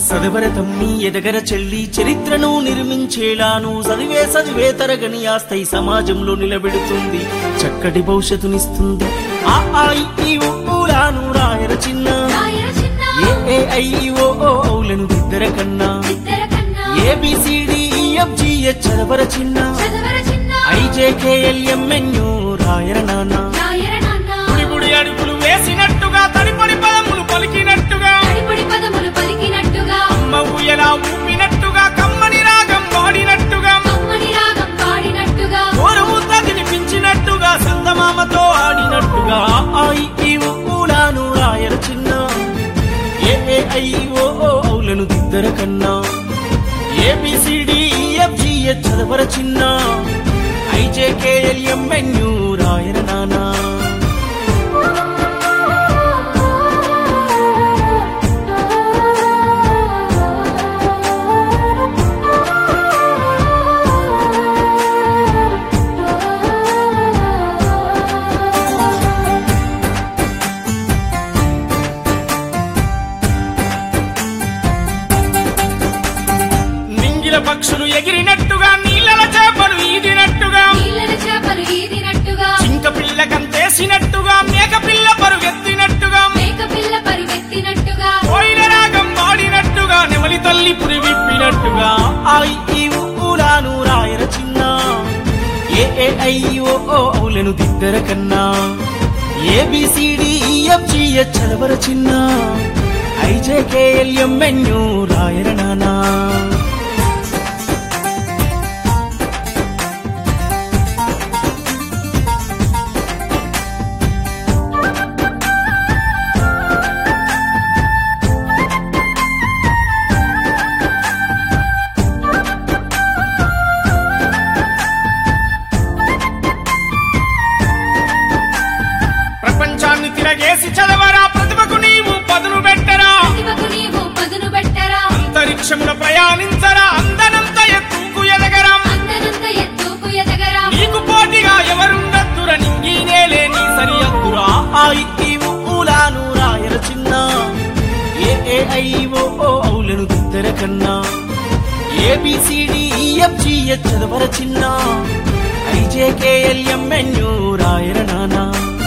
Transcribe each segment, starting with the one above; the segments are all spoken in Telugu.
సదవర తమ్మి ఎదగర చెల్లి చరిత్రను నిర్మించేలాను చదివే చదివే తరగని ఆస్థై సమాజంలో నిలబెడుతుంది చక్కటి భవిష్యత్తునిస్తుంది ఆ ఆ ఇ, ఈ ఉ, ఊలాను రాయర చిన్న రాయర చిన్న ఏ ఏ ఐ ఈ, ఓ ఓ ఔలను ఇద్దర కన్నా ఇద్దర కన్నా ఏబిసిడి ఎఫ్ జి హెచ్ చదవర చిన్న చదవర చిన్న ఐజేకేఎల్ఎంఎన్యు రాయర నాన్న రాయర నాన్న బుడి అడుగులు వేసినట్టుగా తడిపడి పదములు పలికినట్టుగా తడిపడి పదములు పలికినట్టుగా అమ్మ ఊయలా ఊపినట్టుగా కమ్మని రాగం పాడినట్టుగా కమ్మని రాగం పాడినట్టుగా ఓరముద్ద తినిపించినట్టుగా సందమామతో ఆడినట్టుగా ఆ ఇ, ఈ ఉ, ఊలాను రాయర చిన్న ఏ ఏ ఐ ఓ ఓ ఔలను దిద్దర కన్నా ఏబిసిడి ఎఫ్ జి హెచ్ చదవర చిన్న ఐజేకేఎల్ఎంఎన్యు రాయర నానా నింగిల పక్షులు ఎగిరినట్టుగా నీళ్ళల చేపలు ఈదినట్టుగా నీళ్ళల చేపలు ఈదినట్టుగా చింక పిల్ల కంతేసినట్టుగా మేక పిల్ల పరుగెత్తినట్టుగా మేక పిల్ల పరుగెత్తినట్టుగా కోయిల రాగం పాడినట్టుగా నెమలి తల్లి పురి విప్పినట్టుగా ఐ ఈ ఉ, ఊలాను రాయర చిన్న ఏ ఏ ఐ ఓ ఓ ఔలను దిద్దర కన్నా ఏబిసిడి ఎఫ్ జి హెచ్ చదవర చిన్న ఐజేకేఎల్ఎంఎన్యు రాయర నానా ప్రపంచాన్ని తిరగేసి చదవరా ప్రతిభకు నీవు పదును పెట్టరా ప్రతిభకు నీవు పదును పెట్టరా అంతరిక్షమున ప్రయాణించరా అందనంత ఎత్తుకు ఎదగరా అందనంత ఎత్తుకు ఎదగరా నీకు పోటీగా ఎవరుండద్దుర నింగినేలే నీ సరియద్దురా ఆ ఇట్టి ఊలాను రాయర చిన్న ఏ ఏ ఐ ఓ ఓ ఔలను దిద్దర కన్నా ఏబిసిడి ఎఫ్ జి హెచ్ చదవర చిన్న ఐజేకేఎల్ఎంఎన్యు రాయర నానా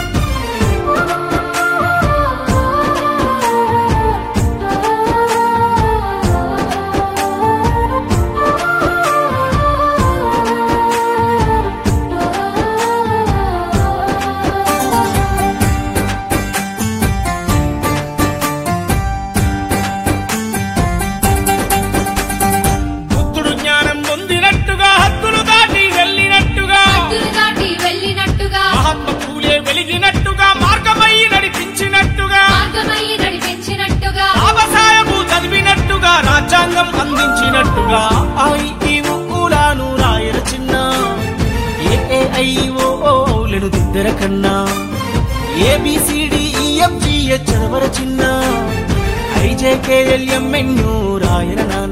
బుద్ధుడు జ్ఞానం పొందినట్టుగా హద్దులు దాటి వెళ్ళినట్టుగా హద్దులు దాటి వెళ్ళినట్టుగా మహాత్మ పూలే వెలిగినట్టుగా మార్గమై నడిపించినట్టుగా మార్గమై నడిపించినట్టుగా బాబాసాహెబు చదివినట్టుగా రాజ్యాంగం అందించినట్టుగా ఐ ఈ ఉ, ఊలాను రాయర చిన్న ఏ ఏ ఐ ఓ ఓ ఔలను దిద్దర కన్నా ఏబిసిడి ఎఫ్ జి హెచ్ చదవర చిన్న ఐజేకేఎల్ఎంఎన్యు రాయర నాన్న